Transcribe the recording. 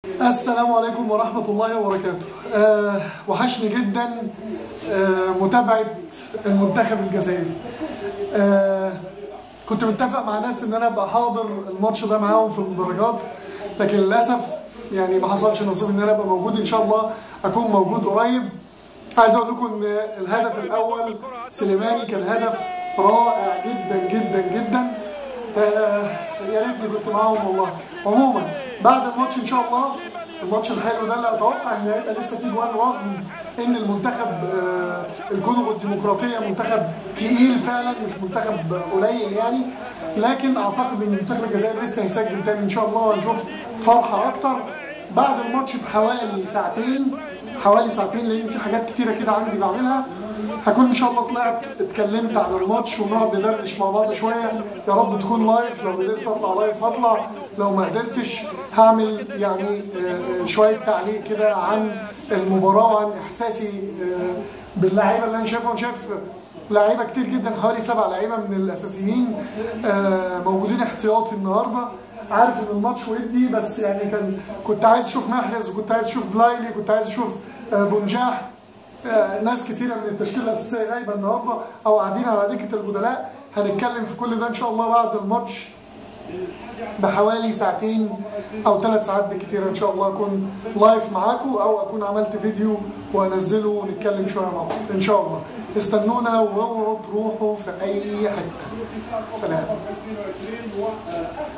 السلام عليكم ورحمة الله وبركاته أه وحشني جدا أه متابعة المنتخب الجزائري أه كنت متفق مع ناس ان انا ابقى حاضر الماتش ده معاهم في المدرجات لكن للاسف يعني ما حصلش نصيب ان انا ابقى موجود ان شاء الله اكون موجود قريب عايز اقول لكم ان الهدف الاول سليماني كان هدف رائع جدا جدا جدا آه، يا ريتني كنت معاهم والله عموما بعد الماتش ان شاء الله الماتش الحلو ده اللي اتوقع ان هيبقى لسه فيه جوان رغم ان المنتخب آه، الكونغو الديمقراطيه منتخب تقيل فعلا مش منتخب قليل يعني لكن اعتقد ان المنتخب الجزائري لسه هيسجل تاني ان شاء الله وهنشوف فرحه اكتر بعد الماتش بحوالي ساعتين حوالي ساعتين لان في حاجات كتيره كده عندي بعملها هكون ان شاء الله طلعت اتكلمت عن الماتش ونقعد ندردش مع بعض شويه يا رب تكون لايف لو قدرت اطلع لايف هطلع لو ما قدرتش هعمل يعني آه، آه، شويه تعليق كده عن المباراه وعن احساسي آه، باللعيبه اللي انا شايفها وانا شايف لعيبه كتير جدا حوالي سبع لعيبه من الاساسيين آه، موجودين احتياطي النهارده عارف ان الماتش ودي بس يعني كان كنت عايز اشوف محرز وكنت عايز اشوف بلايلي كنت عايز اشوف آه، بنجاح آه، ناس كتيره من التشكيله الاساسيه غايبه النهارده او قاعدين على دكه البدلاء هنتكلم في كل ده ان شاء الله بعد الماتش بحوالي ساعتين او ثلاث ساعات بالكتير ان شاء الله اكون لايف معاكم او اكون عملت فيديو وانزله ونتكلم شويه مع بعض ان شاء الله استنونا واوعوا تروحوا في اي حته سلام